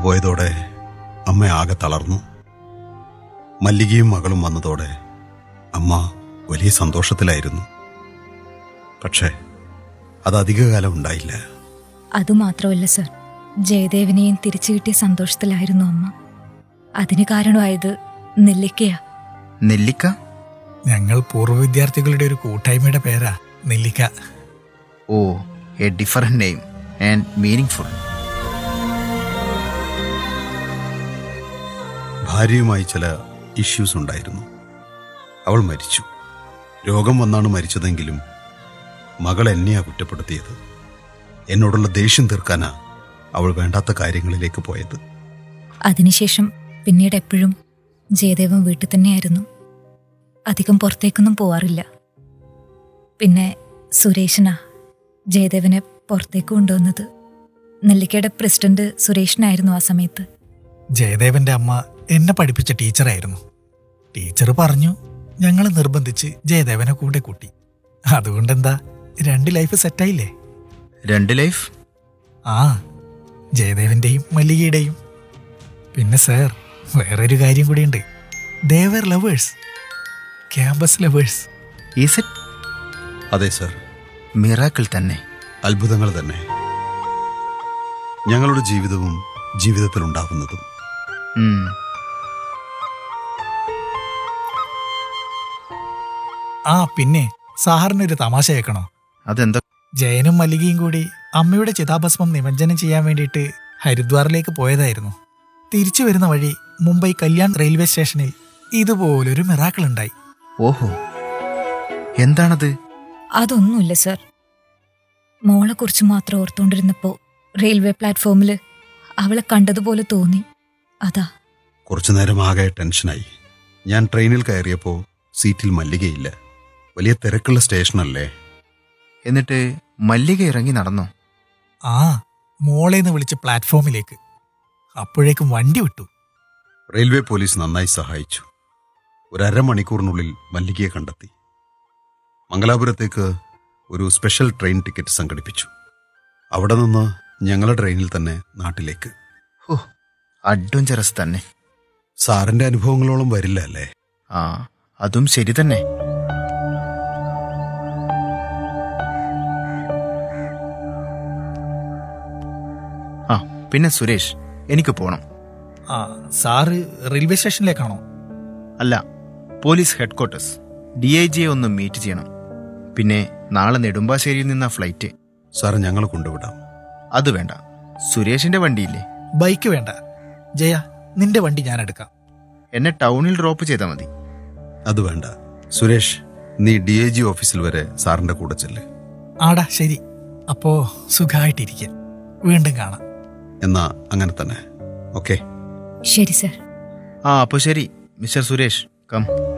പോയതോടെ അമ്മ ആകെ തളർന്നു മല്ലികയും മകളും വന്നതോടെ അമ്മ വലിയ സന്തോഷത്തിലായിരുന്നു പക്ഷേ അത് അധികകാലം ഉണ്ടായില്ല അതുമാത്രമല്ല സർ ജയദേവിനെയും തിരിച്ചു കിട്ടിയ സന്തോഷത്തിലായിരുന്നു അമ്മ അതിന് കാരണമായത് നെല്ലിക്കയാ നെല്ലിക്ക ഞങ്ങൾ പൂർവ്വ വിദ്യാർത്ഥികളുടെ ഒരു കൂട്ടായ്മയുടെ പേരാ Nellikka oh a different name and meaning full ഭാര്യയുമായി ചില ഇഷ്യൂസ് ഉണ്ടായിരുന്നു അവൾ മരിച്ചു രോഗം വന്നാണ് മരിച്ചതെങ്കിലും മകൾ എന്നെയാ കുറ്റപ്പെടുത്തിയത് എന്നോടുള്ള ദേഷ്യം തീർക്കാനാ അവൾ വേണ്ടാത്ത കാര്യങ്ങളിലേക്ക് പോയത് അതിനുശേഷം പിന്നീട് എപ്പോഴും ജയദേവൻ വീട്ടിൽ തന്നെയായിരുന്നു അധികം പുറത്തേക്കൊന്നും പോവാറില്ല പിന്നെ സുരേഷനാ ജയദേവനെ പുറത്തേക്ക് കൊണ്ടുവന്നത് നെല്ലിക്കയുടെ പ്രസിഡന്റ് സുരേഷനായിരുന്നു ആ സമയത്ത് ജയദേവന്റെ അമ്മ എന്നെ പഠിപ്പിച്ച ടീച്ചറായിരുന്നു ടീച്ചർ പറഞ്ഞു ഞങ്ങൾ നിർബന്ധിച്ച് ജയദേവനെ കൂടെ കൂട്ടി അതുകൊണ്ടെന്താ രണ്ട് ലൈഫ് സെറ്റായില്ലേ രണ്ട് ലൈഫ് ആ ജയദേവന്റെയും മല്ലികയുടെയും പിന്നെ സാർ വേറൊരു കാര്യം കൂടിയുണ്ട് ദേവർ lovers campus lovers is it അതെ സർ മിറാക്കിൾ തന്നെ അത്ഭുതങ്ങൾ തന്നെ ഞങ്ങളുടെ ജീവിതവും ജീവിതത്തിൽ ഉണ്ടാവുന്നതും ഉം. ആ പിന്നെ സാറിനൊരു തമാശ കേൾക്കണോ അതെന്താ ജയനും മല്ലികയും കൂടി അമ്മയുടെ ചിതാഭസ്മം നിമജ്ജനം ചെയ്യാൻ വേണ്ടിയിട്ട് ഹരിദ്വാറിലേക്ക് പോയതായിരുന്നു തിരിച്ചു വരുന്ന വഴി മുംബൈ കല്യാൺ റെയിൽവേ സ്റ്റേഷനിൽ ഇതുപോലൊരു മിറാക്കിൾ ഉണ്ടായി ഓഹോ എന്താണത് അതൊന്നുമില്ല സർ മോളെക്കുറിച്ച് മാത്രം ഓർത്തുകൊണ്ടിരുന്നപ്പോ റെയിൽവേ പ്ലാറ്റ്ഫോമിൽ അവളെ കണ്ടതുപോലെ തോന്നി അതാ കുറച്ചു നേരം ആകെ ടെൻഷനായി ഞാൻ ട്രെയിനിൽ കയറിയപ്പോൾ സീറ്റിൽ മല്ലികയില്ല വലിയ തിരക്കുള്ള സ്റ്റേഷനല്ലേ എന്നിട്ട് മല്ലിക ഇറങ്ങി നടന്നോ ആ മോളേന്ന് വിളിച്ച് പ്ലാറ്റ്ഫോമിലേക്ക് അപ്പോഴേക്കും വണ്ടി വിട്ടു റെയിൽവേ പോലീസ് നന്നായി സഹായിച്ചു ഒരു അരമണിക്കൂറിനുള്ളിൽ മല്ലികയെ കണ്ടെത്തി മംഗലാപുരത്തേക്ക് ഒരു സ്പെഷ്യൽ ട്രെയിൻ ടിക്കറ്റ് സംഘടിപ്പിച്ചു അവിടെ നിന്ന് ഞങ്ങളുടെ ട്രെയിനിൽ തന്നെ നാട്ടിലേക്ക് ഹോ അഡ്വഞ്ചറസ് തന്നെ സാറിന്റെ അനുഭവങ്ങളോളം വരില്ല അല്ലേ ആ അതും ശരി തന്നെ ആ പിന്നെ സുരേഷ് എനിക്ക് പോണം ആ സാറ് റെയിൽവേ സ്റ്റേഷനിലേക്കാണോ അല്ല പോലീസ് ഹെഡ്ക്വാർട്ടേഴ്സ് ഡി ഐ ജിയെ ഒന്ന് മീറ്റ് ചെയ്യണം പിന്നെ നാളെ നെടുമ്പാശ്ശേരിയിൽ നിന്ന ഫ്ലൈറ്റ് സാർ ഞങ്ങൾ കൊണ്ടുവിടാം അത് വേണ്ട സുരേഷിന്റെ വണ്ടിയില്ലേ ബൈക്ക് വേണ്ട ജയ നിന്റെ വണ്ടി ഞാൻ എടുക്കാം എന്നെ ടൗണിൽ ഡ്രോപ്പ് ചെയ്താൽ മതി അത് വേണ്ട സുരേഷ് നീ ഡി ഐ ജി ഓഫീസിൽ വരെ സാറിന്റെ കൂടെ ചെല്ല് ആടാ ശരി അപ്പോ സുഖമായിട്ടിരിക്കുക വീണ്ടും കാണാം എന്നാ അങ്ങനെ തന്നെ ഓക്കെ ശരി സർ ആ അപ്പോൾ ശരി മിസ്റ്റർ സുരേഷ് കം